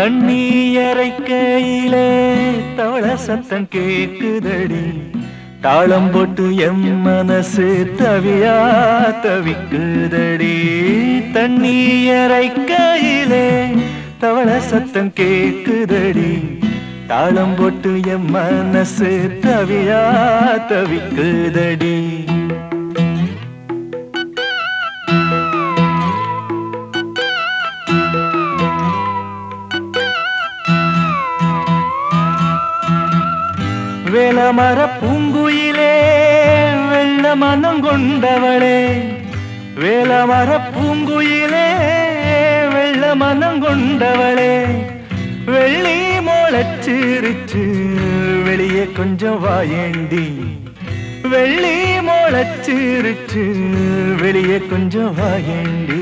தண்ணி அரைக்கையிலே தவள சத்தம் கேக்குதடி தாளம் போட்டு எம் மனசு தவியா தவிக்குதடி தண்ணி அரைக்கையிலே தவள சத்தம் கேக்குதடி தாளம் போட்டு எம் மனசு தவியா தவிக்குதடி வேலமர பூங்குயிலே வெள்ள மனம் கொண்டவளே வேலமர பூங்குயிலே வெள்ள மனம் கொண்டவளே வெள்ளி மோளச்சிருச்சு வெளியே கொஞ்சம் வாயேண்டி வெள்ளி மோளச்சிருச்சு வெளியே கொஞ்சம் வாயேண்டி